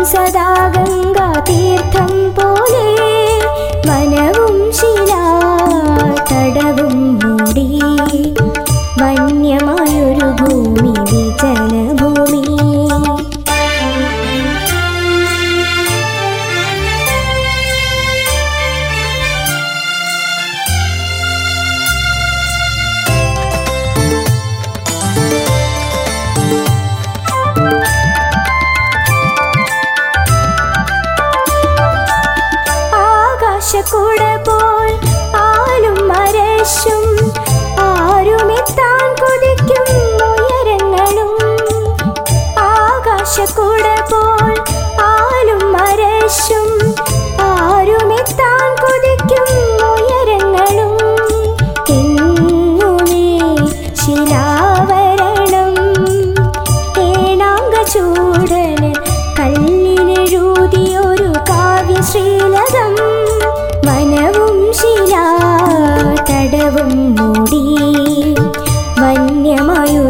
സദാ ഗംഗാ തീർത്ഥം പോലെ വനവും ശിലാ തടവും മൂടി വന്യമായൊരു ഭൂമി വിജനഭൂമി ആകാശക്കൂട പോൽ ആലും മരശും ആരുമെത്താൻ കൊതിക്കും ഉയരങ്ങളും ആകാശക്കൂട പോൽ ആലും മരശും ആരുമെത്താൻ കൊതിക്കും ഉയരങ്ങളും എങ്ങുമേ ശിലാവരണം ഏണാങ്ക ചൂടന് കല്ലിനെഴുതിയൊരു കാവ്യശ്രീലകം വനവും ശിലാ തടവും മൂടി വന്യമായൊരു